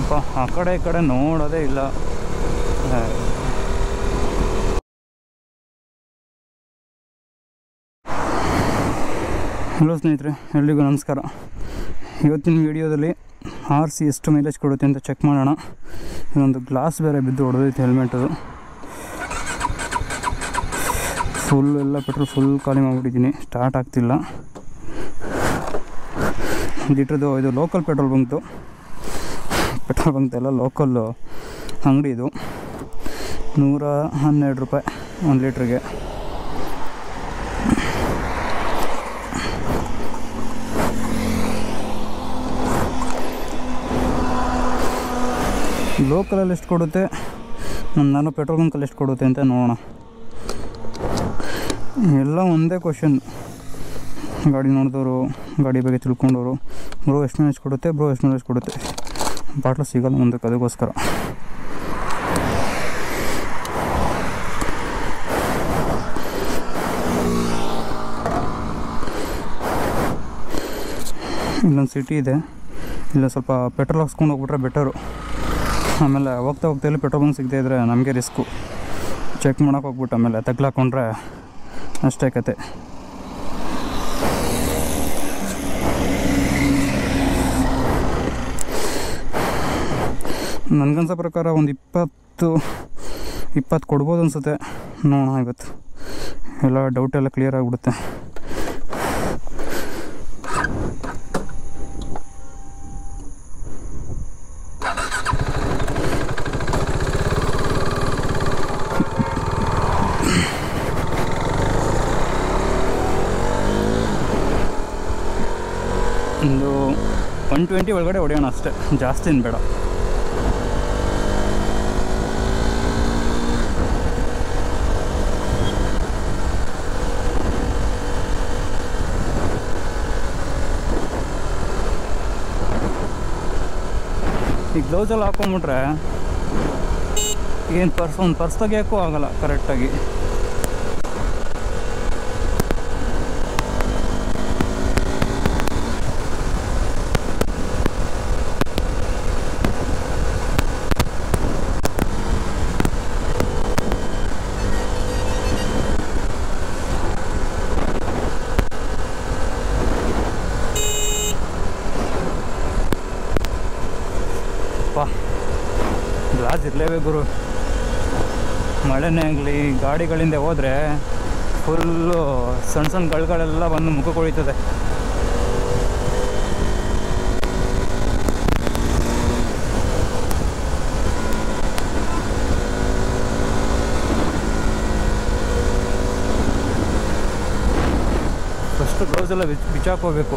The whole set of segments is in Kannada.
ಅಪ್ಪ ಆ ಕಡೆ ಈ ಕಡೆ ನೋಡೋದೇ ಇಲ್ಲ ಹಾ. ಹಲೋ ಸ್ನೇಹಿತರೆ ಎಲ್ರಿಗೂ ನಮಸ್ಕಾರ ಇವತ್ತಿನ ವಿಡಿಯೋದಲ್ಲಿ ಆರ್ ಸಿ ಎಷ್ಟು ಮೈಲೇಜ್ ಕೊಡುತ್ತೆ ಅಂತ ಚೆಕ್ ಮಾಡೋಣ ಇನ್ನೊಂದು ಗ್ಲಾಸ್ ಬೇರೆ ಬಿದ್ದು ಹೊಡೆದೈತೆ ಹೆಲ್ಮೆಟದು ಫುಲ್ ಎಲ್ಲ ಪೆಟ್ರೋಲ್ ಫುಲ್ ಖಾಲಿ ಮಾಡಿಬಿಟ್ಟಿದ್ದೀನಿ ಸ್ಟಾರ್ಟ್ ಆಗ್ತಿಲ್ಲ ಲೀಟ್ರದ್ದು ಇದು ಲೋಕಲ್ ಪೆಟ್ರೋಲ್ ಬಂಕ್ದು ಪೆಟ್ರೋಲ್ ಬಂಕ್ ಎಲ್ಲ ಲೋಕಲ್ ಅಂಗಡಿ ಇದು ನೂರ ಹನ್ನೆರಡು ರೂಪಾಯಿ ಒಂದು ಲೀಟ್ರಿಗೆ ಲೋಕಲಲ್ಲಿ ಎಷ್ಟು ಕೊಡುತ್ತೆ ನಾನು ಪೆಟ್ರೋಲ್ ಬಂಕಲ್ಲಿ ಎಷ್ಟು ಕೊಡುತ್ತೆ ಅಂತ ನೋಡೋಣ ಎಲ್ಲ ಒಂದೇ ಕ್ವಶನ್ ಗಾಡಿ ನೋಡಿದವರು ಗಾಡಿ ಬಗ್ಗೆ ತಿಳ್ಕೊಂಡವರು ಬ್ರೋ ಎಷ್ಟು ಮೈಲೇಜ್ ಕೊಡುತ್ತೆ ಬ್ರೋ ಎಷ್ಟು ಮೈಲೇಜ್ ಕೊಡುತ್ತೆ ಬಾಟ್ಲು ಸಿಗಲ್ಲ ಮುಂದಕ್ಕೆ ಅದಕ್ಕೋಸ್ಕರ ಇಲ್ಲೊಂದು ಸಿಟಿ ಇದೆ ಇಲ್ಲ ಸ್ವಲ್ಪ ಪೆಟ್ರೋಲ್ ಹಾಕ್ಸ್ಕೊಂಡು ಹೋಗ್ಬಿಟ್ರೆ ಬೆಟರು ಆಮೇಲೆ ಹೋಗ್ತಾ ಹೋಗ್ತಾ ಇಲ್ಲಿ ಪೆಟ್ರೋಲ್ ಬಂಕ್ ಸಿಗದೇ ಇದ್ದರೆ ನಮಗೆ ರಿಸ್ಕು ಚೆಕ್ ಮಾಡೋಕೆ ಹೋಗ್ಬಿಟ್ಟು ಆಮೇಲೆ ತಗ್ಲಾಕೊಂಡ್ರೆ ಅಷ್ಟೇ ಕತೆ ನನಗನ್ಸೋ ಪ್ರಕಾರ ಒಂದು ಇಪ್ಪತ್ತು ಇಪ್ಪತ್ತು ಕೊಡ್ಬೋದು ಅನಿಸುತ್ತೆ ನೋಡೋಣ ಇವತ್ತು ಎಲ್ಲ ಡೌಟ್ ಎಲ್ಲ ಕ್ಲಿಯರ್ ಆಗಿಬಿಡುತ್ತೆ ಒಂದು ಒನ್ ಟ್ವೆಂಟಿ ಒಳಗಡೆ ಹೊಡೆಯೋಣ ಅಷ್ಟೇ ಜಾಸ್ತಿ ಏನು ಬೇಡ ಈ ಗ್ಲೌಸ್ ಎಲ್ಲ ಹಾಕೊಂಬಿಟ್ರೆ ಏನು ಪರ್ಸ್ ಒಂದು ಪರ್ಸ್ ತೆಗಿಯೋಕ್ಕೂ ಆಗಲ್ಲ ಕರೆಕ್ಟಾಗಿ ಅಪ್ಪ ಗ್ಲಾಸ್ ಇರಲೇಬೇಕು ಗುರು ಮಳೆನೇ ಆಗಲಿ ಗಾಡಿಗಳಿಂದ ಹೋದರೆ ಫುಲ್ಲು ಸಣ್ಣ ಸಣ್ಣ ಗಳ್ಗಳೆಲ್ಲ ಬಂದು ಮುಖ ಕೊಳಿತದೆ ಫಸ್ಟ್ ಗ್ಲೌಸ್ ಎಲ್ಲ ಬಿಚ್ ಬಿಚ್ಚಾಕೋಬೇಕು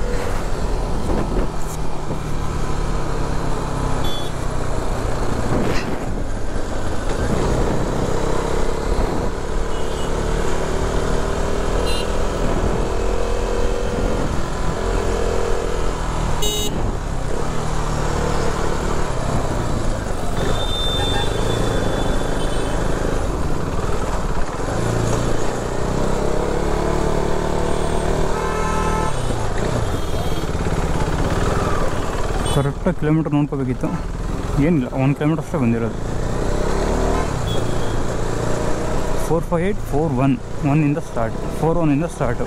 ಕರೆಕ್ಟಾಗಿ ಕಿಲೋಮೀಟ್ರ್ ನೋಡ್ಕೋಬೇಕಿತ್ತು ಏನಿಲ್ಲ ಒಂದು ಕಿಲೋಮೀಟ್ರ್ ಅಷ್ಟೇ ಬಂದಿರೋದು four five eight four one ಒನ್ನಿಂದ ಸ್ಟಾರ್ಟ್ ಫೋರ್ ಒನ್ನಿಂದ ಸ್ಟಾರ್ಟು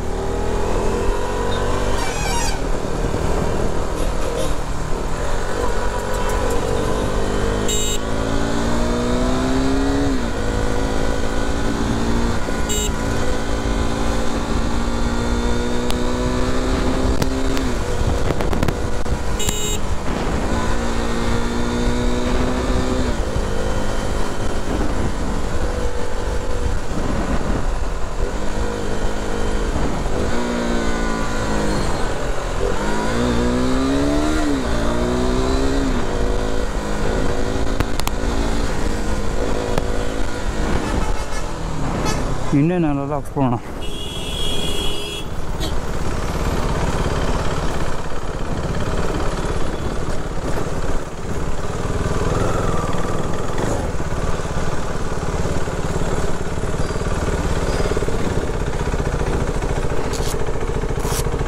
ಇನ್ನೇನೆಲ್ಲ ಹಾಕ್ಸ್ಕೊಳ್ಳೋಣ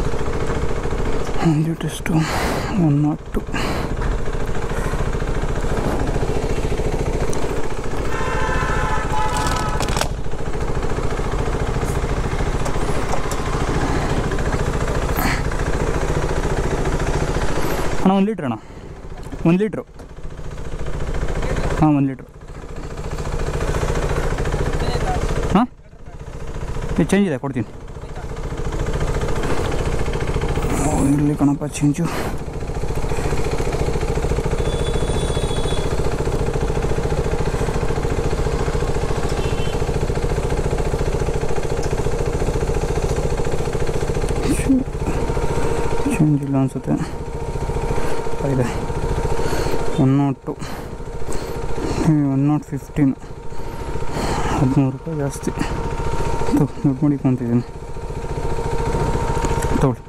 ಒಂದು ಟೆಸ್ಟು ಒನ್ ನಾಟ್ ಟು ಅಣ್ಣ ಒಂದು ಲೀಟ್ರ್ ಅಣ್ಣ ಒಂದು ಲೀಟ್ರು ಹಾಂ ಒಂದು ಲೀಟ್ರು ಹಾಂ ಇದು ಚೇಂಜ್ ಇದೆ ಕೊಡ್ತೀನಿ ಓ, ಇರಲಿ ಕಣಪ್ಪ ಚೇಂಜು ಚೇಂಜ್ ಇಲ್ಲ ಅನಿಸುತ್ತೆ ಇದೆ one nought two one nought fifteen ಹದಿಮೂರು ರೂಪಾಯಿ ಜಾಸ್ತಿ ದುಡ್ಡು ಮಾಡಿಕೊಂತಿದ್ದೀನಿ ತಗೊಳ್ಳಿ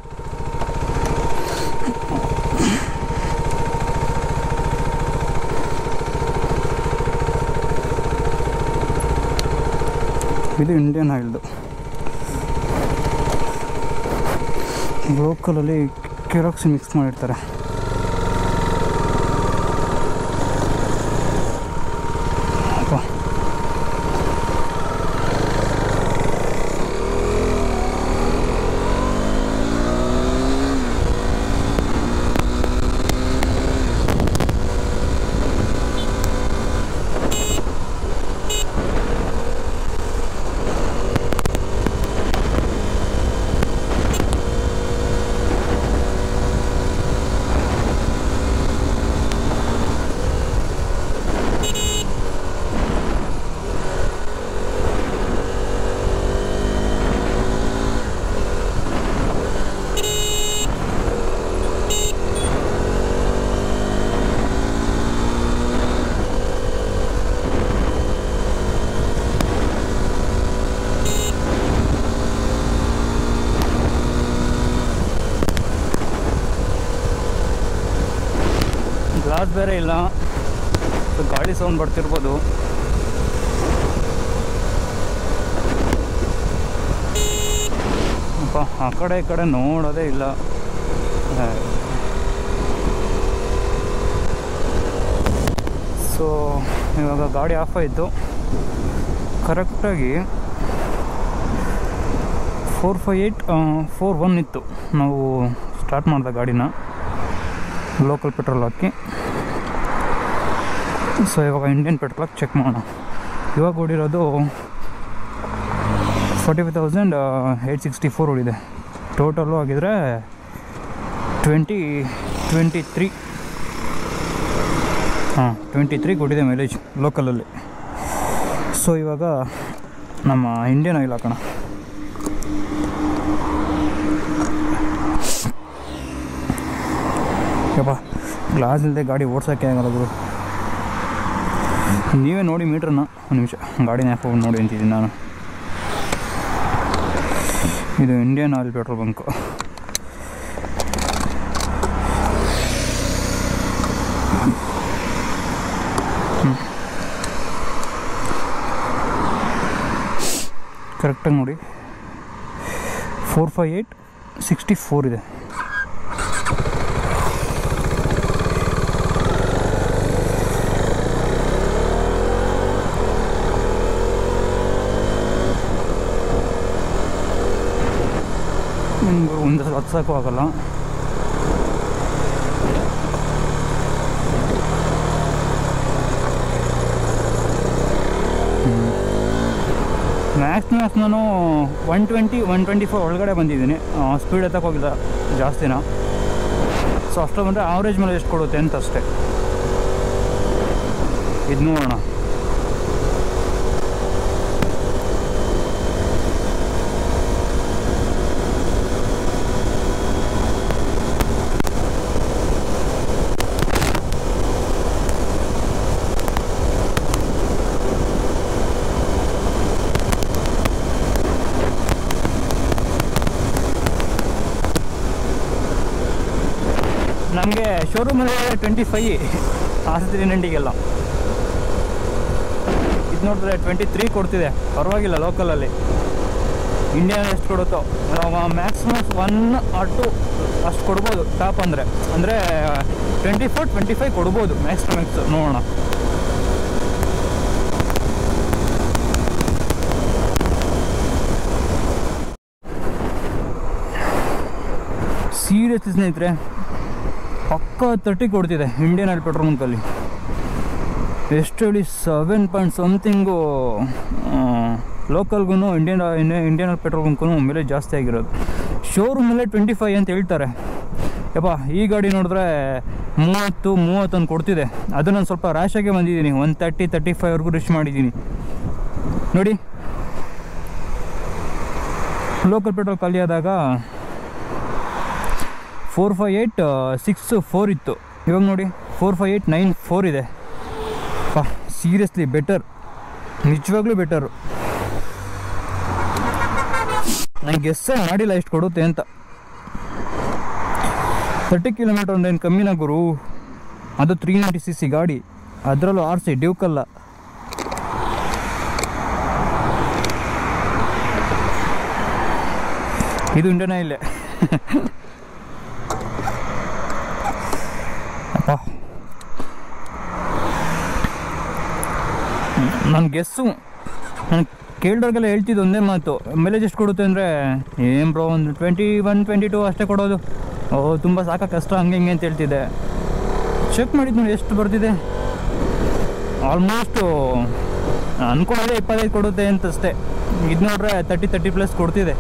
ಇದು ಇಂಡಿಯನ್ ಆಯಿಲ್ದು ಲೋಕಲಲ್ಲಿ ಕೆರಾಕ್ಸ್ ಮಿಕ್ಸ್ ಮಾಡಿರ್ತಾರೆ ಅಪ್ಪ. ಗ್ಲಾಸ್ ಬೇರೆ ಇಲ್ಲ ಸೊ ಗಾಳಿ ಸೌಂಡ್ ಬರ್ತಿರ್ಬೋದು ಅಪ್ಪ ಆ ಕಡೆ ಈ ಕಡೆ ನೋಡೋದೇ ಇಲ್ಲ ಸೊ ಇವಾಗ ಗಾಡಿ ಆಫ್ ಆಯಿತು ಕರೆಕ್ಟಾಗಿ four five eight four one ಇತ್ತು ನಾವು ಸ್ಟಾರ್ಟ್ ಮಾಡಿದ ಗಾಡಿನ ಲೋಕಲ್ ಪೆಟ್ರೋಲ್ ಹಾಕಿ ಸೊ ಇವಾಗ ಇಂಡಿಯನ್ ಪೆಟ್ರೋಲ್ ಹಾಕಿ ಚೆಕ್ ಮಾಡೋಣ ಇವಾಗ ಓಡಿರೋದು forty five thousand eight sixty four ಓಡಿದೆ ಟೋಟಲು ಆಗಿದ್ರೆ ಟ್ವೆಂಟಿ ಟ್ವೆಂಟಿ ತ್ರೀ ಹಾಂ ಟ್ವೆಂಟಿ ತ್ರೀ ಕೊಟ್ಟಿದೆ ಮೈಲೇಜ್ ಲೋಕಲಲ್ಲಿ ಸೊ ಇವಾಗ ನಮ್ಮ ಇಂಡಿಯನ್ ಆಯಿಲ್ ಹಾಕೋಣ ಯಪ್ಪ ಗ್ಲಾಸ್ ಇಲ್ಲದೆ ಗಾಡಿ ಓಡ್ಸೋಕ್ಕೆ ಆಗಲ್ಲ ಗುರು ನೀವೇ ನೋಡಿ ಮೀಟ್ರನ್ನ ಒಂದು ನಿಮಿಷ ಗಾಡಿನ ಯಾಕೆ ಹೋಗಿ ನೋಡಿ ಅಂತಿದ್ದೀನಿ ನಾನು ಇದು ಇಂಡಿಯನ್ ಆಯಿಲ್ ಪೆಟ್ರೋಲ್ ಬಂಕು ಕರೆಕ್ಟಾಗಿ ನೋಡಿ four five eight sixty four ಇದೆ ನಿಮ್ಗೆ ಒಂದು ಹತ್ಸೋಕ್ಕೂ ಆಗಲ್ಲ ಮ್ಯಾಕ್ಸ್ ಮ್ಯಾಕ್ಸ್ ನಾನು one twenty one twenty four ಒಳಗಡೆ ಬಂದಿದ್ದೀನಿ ಸ್ಪೀಡ್ ಎತ್ತಕ್ಕೆ ಹೋಗಿಲ್ಲ ಜಾಸ್ತಿನ ಸೊ ಅಷ್ಟು ಬಂದರೆ ಆವ್ರೇಜ್ ಮೇಲೆ ಎಷ್ಟು ಕೊಡುತ್ತೆ ಅಂತ ಅಷ್ಟೇ ಇದು ನೋಡೋಣ ನಮಗೆ ಶೋರೂಮಲ್ಲಿ ಟ್ವೆಂಟಿ ಫೈ ಆರ್ ತ್ರೀ ನೈಂಟಿಗೆಲ್ಲ ಇದು ನೋಡಿದ್ರೆ ಟ್ವೆಂಟಿ ತ್ರೀ ಕೊಡ್ತಿದೆ ಪರವಾಗಿಲ್ಲ ಲೋಕಲಲ್ಲಿ ಇಂಡಿಯನ್ ಎಷ್ಟು ಕೊಡುತ್ತೋ ಮ್ಯಾಕ್ಸಿಮಮ್ ಒನ್ ಆರ್ ಟು ಅಷ್ಟು ಕೊಡ್ಬೋದು ಟಾಪ್ ಅಂದರೆ ಅಂದರೆ ಟ್ವೆಂಟಿ ಫೋರ್ ಟ್ವೆಂಟಿ ಫೈವ್ ಕೊಡ್ಬೋದು ಮ್ಯಾಕ್ಸ್ ಟು ಮ್ಯಾಕ್ಸ್ ನೋಡೋಣ ಸೀರಿಯಸ್ ಸ್ನೇಹಿತರೆ ಪಕ್ಕ ತರ್ಟಿ ಕೊಡ್ತಿದೆ ಇಂಡಿಯನ್ ಆಯಿಲ್ ಪೆಟ್ರೋಲ್ ಬಂಕಲ್ಲಿ ಎಷ್ಟು ಹೇಳಿ ಸೆವೆನ್ ಪಾಯಿಂಟ್ ಸಮಥಿಂಗು ಲೋಕಲ್ಗೂ ಇಂಡಿಯನ್ ಇಂಡಿಯನ್ ಆಯಿಲ್ ಪೆಟ್ರೋಲ್ ಬಂಕ್ಗೂ ಮೇಲೆ ಜಾಸ್ತಿ ಆಗಿರೋದು ಶೋರೂಮಲ್ಲೇ ಟ್ವೆಂಟಿ ಫೈವ್ ಅಂತ ಹೇಳ್ತಾರೆ ಯಪ್ಪ ಈ ಗಾಡಿ ನೋಡಿದ್ರೆ ಮೂವತ್ತು ಮೂವತ್ತೊಂದು ಕೊಡ್ತಿದೆ ಅದು ನಾನು ಸ್ವಲ್ಪ ರ್ಯಾಶಾಗೆ ಬಂದಿದ್ದೀನಿ ಒನ್ ತರ್ಟಿ ತರ್ಟಿ ಫೈವ್ವರೆಗೂ ರಿಚ್ ಮಾಡಿದ್ದೀನಿ ನೋಡಿ ಲೋಕಲ್ ಪೆಟ್ರೋಲ್ ಖಾಲಿ ಆದಾಗ four five eight six four ಇತ್ತು ಇವಾಗ ನೋಡಿ four five eight nine four ಇದೆ ಪಾ ಸೀರಿಯಸ್ಲಿ ಬೆಟರ್ ನಿಜವಾಗ್ಲೂ ಬೆಟರು ನನಗೆ ಗೆಸ್ಸೇ ಮಾಡಿಲ್ಲ ಎಷ್ಟು ಕೊಡುತ್ತೆ ಅಂತ ತರ್ಟಿ ಕಿಲೋಮೀಟರ್ ಒಂದೇನು ಕಮ್ಮಿನ ಗುರು ಅದು ತ್ರೀ ನೈಂಟಿ ಸಿ ಸಿ ಗಾಡಿ ಅದರಲ್ಲೂ ಆರ್ ಸಿ ಡ್ಯೂಕಲ್ಲ ಇದು ಇಂಡಿಯನ್ ಇಲ್ಲೇ ಅಪ್ಪ ನನ್ನ ಗೆಸ್ಸು ನಾನು ಕೇಳ್ದವ್ರಿಗೆಲ್ಲ ಹೇಳ್ತಿದ್ದು ಒಂದೇ ಮಾತು ಮೈಲೇಜ್ ಎಷ್ಟು ಕೊಡುತ್ತೆ ಅಂದರೆ ಏನು ಬ್ರೋ ಒಂದು ಟ್ವೆಂಟಿ ಒನ್ ಟ್ವೆಂಟಿ ಟು ಅಷ್ಟೇ ಕೊಡೋದು ಓ ತುಂಬ ಸಾಕ ಕಷ್ಟ ಹಂಗೆ ಹಿಂಗೆ ಅಂತ ಹೇಳ್ತಿದ್ದೆ ಚೆಕ್ ಮಾಡಿದ್ದು ನೋಡಿ ಎಷ್ಟು ಬರ್ತಿದೆ ಆಲ್ಮೋಸ್ಟು ಅನ್ಕೊಂಡೆ ಇಪ್ಪತ್ತೈದು ಕೊಡುತ್ತೆ ಅಂತ ಅಷ್ಟೇ ಇದು ನೋಡ್ರೆ ತರ್ಟಿ ತರ್ಟಿ ಪ್ಲಸ್ ಕೊಡ್ತಿದೆ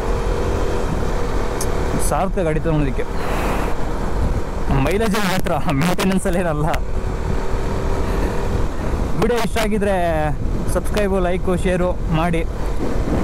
ಸಾರ್ಥ ಗಾಡಿ ತೊಗೊಳೋದಕ್ಕೆ ಮೈಲೇಜ್ ಮಾತ್ರ ಮೇಂಟೆನೆನ್ಸಲ್ಲಿ ಏನಲ್ಲ ವಿಡಿಯೋ ಇಷ್ಟ ಆಗಿದ್ರೆ ಸಬ್ಸ್ಕ್ರೈಬು ಲೈಕು ಶೇರು ಮಾಡಿ